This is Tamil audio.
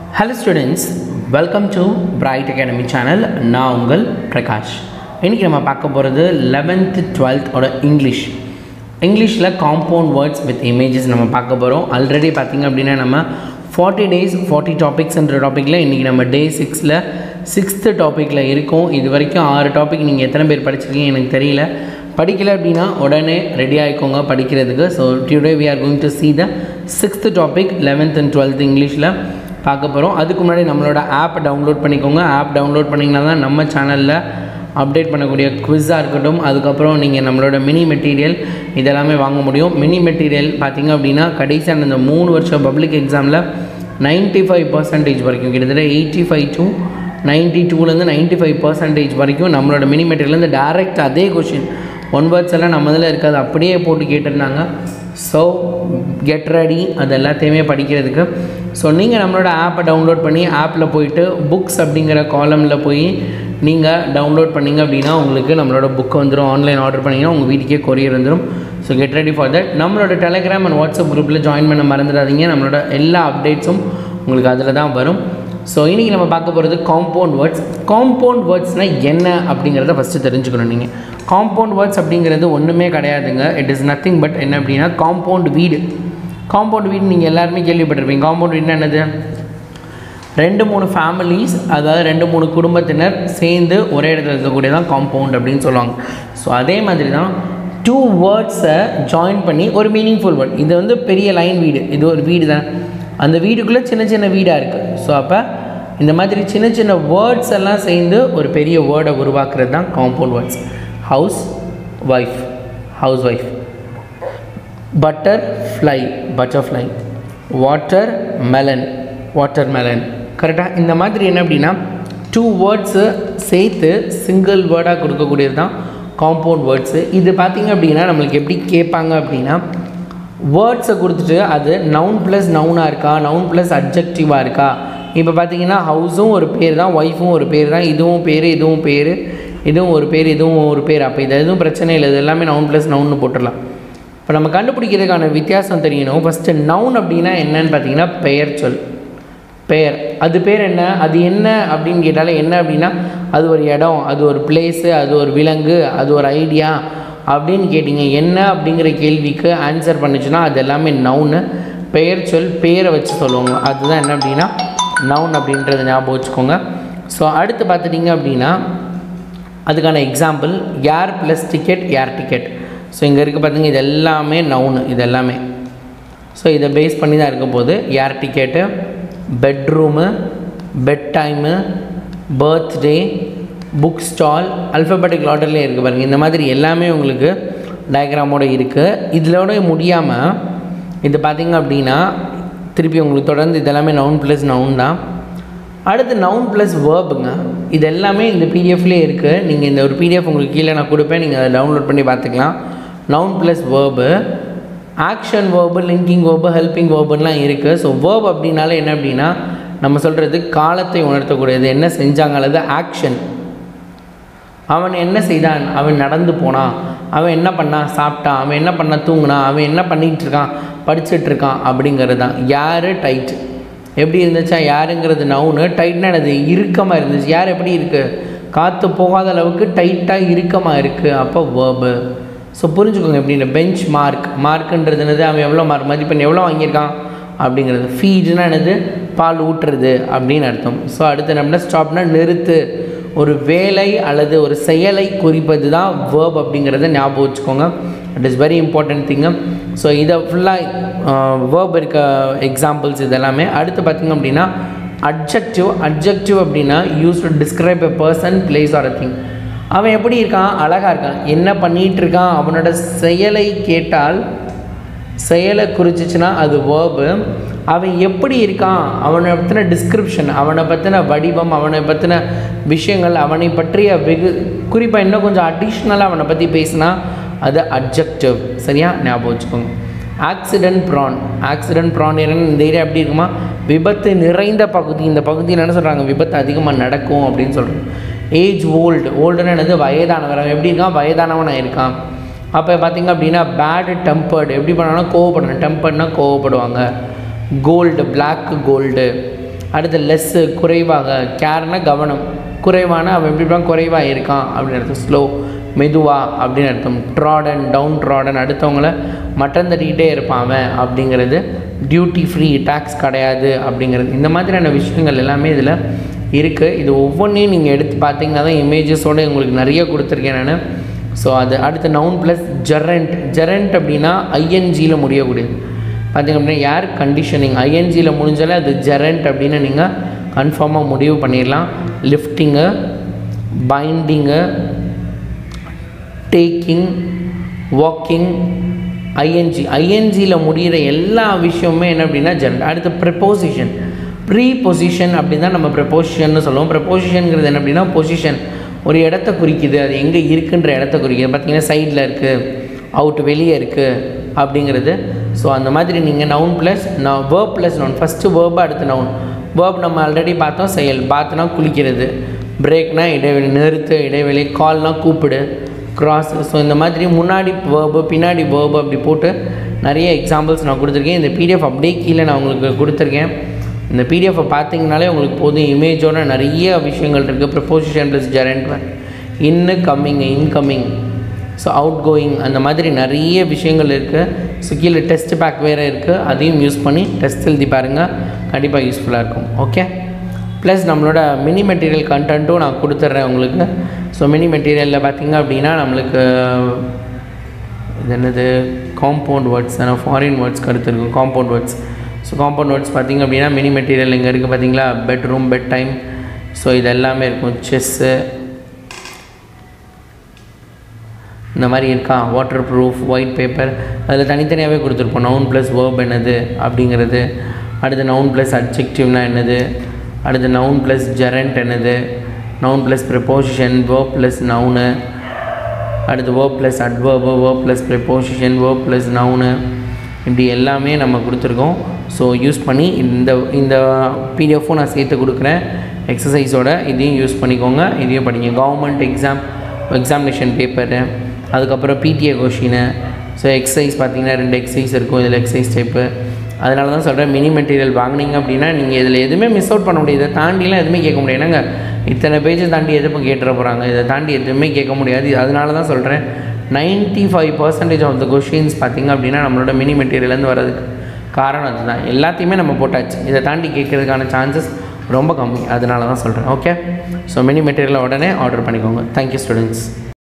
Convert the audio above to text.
hello students welcome to Bright Academy channel நான் உங்கள் பிரகாஷ் இன்றைக்கி நம்ம பார்க்க போகிறது லெவன்த்து டுவெல்த்தோட இங்கிலீஷ் இங்கிலீஷில் காம்பவுண்ட் வேர்ட்ஸ் வித் இமேஜஸ் நம்ம பார்க்க போகிறோம் ஆல்ரெடி பார்த்திங்க அப்படின்னா நம்ம ஃபார்ட்டி டேஸ் ஃபார்ட்டி டாபிக்ஸ்ன்ற டாப்பிக்கில் இன்றைக்கி நம்ம டே சிக்ஸில் சிக்ஸ்த்து டாப்பிக்கில் இருக்கோம் இது வரைக்கும் ஆறு டாபிக் நீங்கள் எத்தனை பேர் படிச்சிருக்கீங்க எனக்கு தெரியல படிக்கல அப்படின்னா உடனே ரெடி ஆகிக்கோங்க படிக்கிறதுக்கு so today we are going to see the sixth topic eleventh and twelfth இங்கிலீஷில் பார்க்க போகிறோம் அதுக்கு முன்னாடி நம்மளோட ஆப் டவுன்லோட் பண்ணிக்கோங்க ஆப் டவுன்லோட் பண்ணிங்கன்னா தான் நம்ம சேனலில் அப்டேட் பண்ணக்கூடிய குவிஸாக இருக்கட்டும் அதுக்கப்புறம் நீங்கள் நம்மளோட மினி மெட்டீரியல் இதெல்லாமே வாங்க முடியும் மினி மெட்டீரியல் பார்த்தீங்க அப்படின்னா கடைசியான இந்த மூணு வருஷம் பப்ளிக் எக்ஸாமில் நைன்ட்டி ஃபைவ் பர்சன்டேஜ் வரைக்கும் கிட்டத்தட்ட எயிட்டி ஃபைவ் டு நைன்ட்டி டூலேருந்து நைன்ட்டி ஃபைவ் பர்சன்டேஜ் வரைக்கும் நம்மளோட மினி மெட்டீரியல்லேருந்து டேரெக்ட் அதே கொஷின் ஒன் வேர்ட்ஸ் எல்லாம் நம்ம இதில் இருக்காது அப்படியே போட்டு கேட்டிருந்தாங்க ஸோ கெட் ரெடி அது எல்லாத்தையுமே படிக்கிறதுக்கு ஸோ நீங்கள் நம்மளோட ஆப்பை டவுன்லோட் பண்ணி ஆப்பில் போயிட்டு புக்ஸ் அப்படிங்கிற காலமில் போய் நீங்கள் டவுன்லோட் பண்ணிங்க அப்படின்னா உங்களுக்கு நம்மளோட புக் வந்துடும் ஆன்லைன் ஆர்டர் பண்ணிங்கன்னா உங்கள் வீட்டுக்கே கொரியர் வந்துடும் so get ready for that நம்மளோட டெலிகிராம் அண்ட் வாட்ஸ்அப் குரூப்பில் ஜாயின் பண்ண மறந்துடாதீங்க நம்மளோட எல்லா அப்டேட்ஸும் உங்களுக்கு அதில் தான் வரும் ஸோ இன்றைக்கி நம்ம பார்க்க போகிறது காம்பவுண்ட் வேர்ட்ஸ் காம்பவுண்ட் வேர்ட்ஸ்னால் என்ன அப்படிங்கிறத ஃபஸ்ட்டு தெரிஞ்சுக்கணும் நீங்கள் காம்பவுண்ட் வேர்ட்ஸ் அப்படிங்கிறது ஒன்றுமே கிடையாதுங்க இட் இஸ் நத்திங் பட் என்ன அப்படின்னா காம்பவுண்ட் வீடு காம்பவுண்ட் வீடு நீங்கள் எல்லாருமே கேள்விப்பட்டிருப்பீங்க காம்பவுண்ட் வீடுனா என்னது ரெண்டு மூணு ஃபேமிலிஸ் அதாவது ரெண்டு மூணு குடும்பத்தினர் சேர்ந்து ஒரே இடத்துல இருக்கக்கூடியதான் காம்பவுண்ட் அப்படின்னு சொல்லுவாங்க ஸோ அதே மாதிரி தான் டூ வேர்ட்ஸை ஜாயின் பண்ணி ஒரு மீனிங்ஃபுல் வேர்ட் இது வந்து பெரிய லைன் வீடு இது ஒரு வீடு தான் அந்த வீடுக்குள்ளே சின்ன சின்ன வீடாக இருக்குது ஸோ அப்போ இந்த மாதிரி சின்ன சின்ன வேர்ட்ஸ் எல்லாம் சேர்ந்து ஒரு பெரிய வேர்டை உருவாக்குறது தான் compound words house wife house wife butter fly butterfly water melon water melon கரெக்டாக இந்த மாதிரி என்ன அப்படின்னா டூ வேர்ட்ஸு சேர்த்து சிங்கிள் வேர்டாக கொடுக்கக்கூடியது தான் காம்பவுண்ட் வேர்ட்ஸு இது பார்த்திங்க அப்படின்னா நம்மளுக்கு எப்படி கேட்பாங்க அப்படின்னா வேர்ட்ஸை கொடுத்துட்டு அது நவுன் ப்ளஸ் நவுனாக இருக்கா நவுன் ப்ளஸ் அப்ஜெக்டிவாக இருக்கா இப்போ பார்த்தீங்கன்னா ஹவுஸும் ஒரு பேர் தான் ஒய்ஃபும் ஒரு பேர் தான் இதுவும் பேர் இதுவும் பேர் இதுவும் ஒரு பேர் இதுவும் ஒரு பேர் அப்போ இது எதுவும் பிரச்சனை இல்லை இது எல்லாமே நவுன் ப்ளஸ் நவுன்னு போட்டுடலாம் இப்போ நம்ம கண்டுபிடிக்கிறதுக்கான வித்தியாசம் தெரியணும் ஃபஸ்ட்டு நவுன் அப்படின்னா என்னன்னு பார்த்தீங்கன்னா பெயர் சொல் பெயர் அது பேர் என்ன அது என்ன அப்படின்னு கேட்டாலே என்ன அப்படின்னா அது ஒரு இடம் அது ஒரு பிளேஸு அது ஒரு விலங்கு அது ஒரு ஐடியா அப்படின்னு கேட்டிங்க என்ன அப்படிங்கிற கேள்விக்கு ஆன்சர் பண்ணுச்சுன்னா அது எல்லாமே நவுனு பெயர் சொல் பேரை வச்சு சொல்லுவாங்க அதுதான் என்ன அப்படின்னா நவுன் அப்படின்றத ஞாபகம் வச்சுக்கோங்க ஸோ அடுத்து பார்த்துட்டிங்க அப்படின்னா அதுக்கான example air plus ticket air ticket so இங்கே இருக்க பார்த்தீங்க இது எல்லாமே நவுனு இது எல்லாமே ஸோ இதை பேஸ் பண்ணி தான் இருக்க போது air ticket bedroom bed time birthday book stall alphabetic ஆர்டர்லேயே இருக்குது பாருங்கள் இந்த மாதிரி எல்லாமே உங்களுக்கு டயக்ராமோடு இருக்குது இதிலோட முடியாமல் இது பார்த்திங்க அப்படின்னா திருப்பி உங்களுக்கு தொடர்ந்து இதெல்லாமே நவுன் ப்ளஸ் நவுன் தான் அடுத்து நவுன் ப்ளஸ் வேர்புங்க இது எல்லாமே இந்த பிடிஎஃப்லேயே இருக்குது நீங்கள் இந்த ஒரு பிடிஎஃப் உங்களுக்கு கீழே நான் கொடுப்பேன் நீங்கள் அதை டவுன்லோட் பண்ணி பார்த்துக்கலாம் noun plus verb action verb linking verb helping வேர்புலாம் இருக்குது ஸோ வேர்ப் அப்படின்னாலே என்ன அப்படின்னா நம்ம சொல்கிறது காலத்தை உணர்த்தக்கூடியது என்ன செஞ்சாங்க அல்லது ஆக்ஷன் அவன் என்ன செய்தான் அவன் நடந்து போனான் அவன் என்ன பண்ணான் சாப்பிட்டான் அவன் என்ன பண்ண தூங்கினான் அவன் என்ன பண்ணிகிட்டு இருக்கான் படிச்சுட்டு இருக்கான் அப்படிங்கிறது தான் யார் டைட் எப்படி இருந்துச்சா யாருங்கிறது நவுனு டைட்னா அது இறுக்கமாக இருந்துச்சு யார் எப்படி இருக்குது காற்று போகாத அளவுக்கு டைட்டாக இறுக்கமாக இருக்குது அப்போ வேர்பு ஸோ புரிஞ்சுக்கோங்க எப்படின்னு பெஞ்ச் மார்க் மார்க்குன்றது என்னது அவன் எவ்வளோ மார்க் மதிப்பெண் எவ்வளோ வாங்கியிருக்கான் அப்படிங்கிறது ஃபீடுனா என்னது பால் ஊட்டுறது அப்படின்னு அர்த்தம் ஸோ அடுத்து என்ன ஸ்டாப்னா நிறுத்து ஒரு வேலை அல்லது ஒரு செயலை குறிப்பது தான் வேர்ப் அப்படிங்கிறத ஞாபகம் வச்சுக்கோங்க it is very important thing so இதை ஃபுல்லாக வேர்ப் இருக்க எக்ஸாம்பிள்ஸ் இதெல்லாமே அடுத்து பார்த்திங்க அப்படின்னா அட்ஜெக்டிவ் அட்ஜெக்டிவ் அப்படின்னா use to describe a person place or a thing அவன் எப்படி இருக்கான் அழகாக இருக்கான் என்ன பண்ணிகிட்டு இருக்கான் அவனோட செயலை கேட்டால் செயலை குறிச்சிச்சுன்னா அது வேர்பு அவன் எப்படி இருக்கான் அவனை பற்றின டிஸ்கிரிப்ஷன் அவனை பற்றின வடிவம் அவனை பற்றின விஷயங்கள் அவனை பற்றிய வெகு குறிப்பாக இன்னும் கொஞ்சம் அடிஷ்னலாக அவனை பற்றி பேசினா அது அப்ஜெக்டிவ் சரியா ஞாபகம் வச்சுக்கோங்க ஆக்சிடென்ட் ப்ரான் ஆக்சிடென்ட் ப்ரான் என்னன்னு இந்த ஏரியா எப்படி இருக்குமா விபத்து நிறைந்த பகுதி இந்த பகுதியில் என்ன சொல்கிறாங்க விபத்து அதிகமாக நடக்கும் அப்படின்னு சொல்கிறாங்க ஏஜ் ஓல்டு ஓல்டுன்னு என்னது வயதானவர் அவன் எப்படி இருக்கான் வயதானவனாக இருக்கான் அப்போ பார்த்திங்க அப்படின்னா பேடு டெம்பர்டு எப்படி பண்ணாலும் கோவப்படணும் டெம்பர்ட்னா கோவப்படுவாங்க கோல்டு பிளாக் கோல்டு அடுத்து லெஸ்ஸு குறைவாக கேர்னா கவனம் குறைவான அவன் எப்படி இருப்பான் குறைவாக இருக்கான் அப்படின்னு அர்த்தம் ஸ்லோ மெதுவா அப்படின்னு அர்த்தம் ட்ராடன் டவுன் ட்ராடன் அடுத்தவங்கள மட்டம் தட்டிக்கிட்டே இருப்பான் அவன் அப்படிங்கிறது டியூட்டி ஃப்ரீ டேக்ஸ் கிடையாது அப்படிங்கிறது இந்த மாதிரியான விஷயங்கள் எல்லாமே இதில் இருக்குது இது ஒவ்வொன்றையும் நீங்கள் எடுத்து பார்த்தீங்கன்னா தான் இமேஜஸோடு உங்களுக்கு நிறைய கொடுத்துருக்கேன் நான் ஸோ அது அடுத்து நவுன் ப்ளஸ் ஜெரண்ட் ஜெரண்ட் அப்படின்னா ஐஎன்ஜியில் முடியக்கூடியது பார்த்திங்க அப்படின்னா ஏர் கண்டிஷனிங் ஐஎன்ஜியில் முடிஞ்சாலே அது ஜெரண்ட் அப்படின்னு நீங்கள் கன்ஃபார்மாக முடிவு பண்ணிடலாம் lifting finding taking walking ING ஐஎன்ஜியில் முடிகிற எல்லா விஷயமுமே என்ன அப்படின்னா ஜெரண்ட் அடுத்து ப்ரெப்போசிஷன் ப்ரீ பொசிஷன் அப்படின்னு தான் நம்ம ப்ரெப்போசிஷன் சொல்லுவோம் ப்ரெப்போசிஷனுங்கிறது என்ன அப்படின்னா பொசிஷன் ஒரு இடத்த குறிக்குது அது எங்கே இருக்குன்ற இடத்த குறிக்குது பார்த்தீங்கன்னா சைடில் இருக்குது அவுட் வெளியே இருக்குது அப்படிங்கிறது ஸோ அந்த மாதிரி நீங்கள் நவுன் ப்ளஸ் நான் verb plus noun first verb அடுத்து நவுன் வேர்ப் நம்ம ஆல்ரெடி பார்த்தோம் செயல் பாத்துனா குளிக்கிறது பிரேக்னா இடைவெளி நிறுத்து இடைவெளி கால்னா கூப்பிடு கிராஸ் ஸோ இந்த மாதிரி முன்னாடி வேர்பு பின்னாடி வேர்பு அப்படி போட்டு நிறைய எக்ஸாம்பிள்ஸ் நான் கொடுத்துருக்கேன் இந்த பிடிஎஃப் அப்படியே கீழே நான் உங்களுக்கு கொடுத்துருக்கேன் இந்த பிடிஎஃப்பை பார்த்தீங்கனாலே உங்களுக்கு போதும் இமேஜோட நிறைய விஷயங்கள் இருக்குது preposition plus gerund in coming incoming so out going அந்த மாதிரி நிறைய விஷயங்கள் இருக்குது ஸோ கீழே டெஸ்ட் பேக் வேறு இருக்குது அதையும் யூஸ் பண்ணி டெஸ்ட் எழுதி பாருங்கள் கண்டிப்பாக யூஸ்ஃபுல்லாக இருக்கும் ஓகே ப்ளஸ் நம்மளோட மினி மெட்டீரியல் கண்டென்ட்டும் நான் கொடுத்துட்றேன் உங்களுக்கு ஸோ மினி மெட்டீரியலில் பார்த்தீங்க அப்படின்னா நம்மளுக்கு இது என்னது காம்பவுண்ட் வேர்ட்ஸ் ஆனால் ஃபாரின் வேர்ட்ஸ் கருத்து இருக்கும் compound words so compound words பார்த்திங்க அப்படின்னா மினி மெட்டீரியல் இங்கே இருக்குது பார்த்தீங்களா பெட்ரூம் பெட் டைம் ஸோ இது எல்லாமே இருக்கும் செஸ்ஸு இந்த மாதிரி இருக்கா வாட்டர் ப்ரூஃப் ஒயிட் பேப்பர் அதில் தனித்தனியாகவே கொடுத்துருப்போம் நவுன் ப்ளஸ் வேர்ப் என்னது அப்படிங்கிறது அடுத்து நவுன் ப்ளஸ் அட்ஜெக்டிவ்னா என்னது அடுத்து நவுன் ப்ளஸ் ஜெரண்ட் என்னது noun plus preposition verb plus noun அடுத்து verb plus adverb verb plus preposition verb plus noun இப்படி எல்லாமே நம்ம கொடுத்துருக்கோம் ஸோ யூஸ் பண்ணி இந்த இந்த பிடிஎஃப்பும் நான் சேர்த்து கொடுக்குறேன் எக்ஸசைஸோட இதையும் யூஸ் பண்ணிக்கோங்க இதையும் படிங்க கவர்மெண்ட் எக்ஸாம் எக்ஸாமினேஷன் பேப்பரு அதுக்கப்புறம் பிடிஏ கொஷினு ஸோ எக்ஸசைஸ் பார்த்தீங்கன்னா ரெண்டு எக்ஸசைஸ் இருக்கும் இதில் எக்ஸசைஸ் டைப்பு அதனால தான் சொல்கிறேன் மினி மெட்டீரியல் வாங்கினீங்க அப்படின்னா நீங்கள் இதில் எதுவுமே மிஸ் அவுட் பண்ண முடியாது இதை தாண்டிலாம் எதுவுமே கேட்க முடியாது என்னங்க இத்தனை பேஜை தாண்டி எதுவும் கேட்டுற போகிறாங்க இதை தாண்டி எதுவுமே கேட்க முடியாது இது அதனால தான் சொல்கிறேன் ninety five percentage of the questions பார்த்திங்க அப்படின்னா நம்மளோட மினி மெட்டீரியல்லேருந்து வரதுக்கு காரணம் அதுதான் எல்லாத்தையுமே நம்ம போட்டாச்சு இதை தாண்டி கேட்கறதுக்கான சான்சஸ் ரொம்ப கம்மி அதனால தான் சொல்கிறேன் ஓகே ஸோ மினி மெட்டீரியலை உடனே ஆர்டர் பண்ணிக்கோங்க தேங்க்யூ ஸ்டூடெண்ட்ஸ்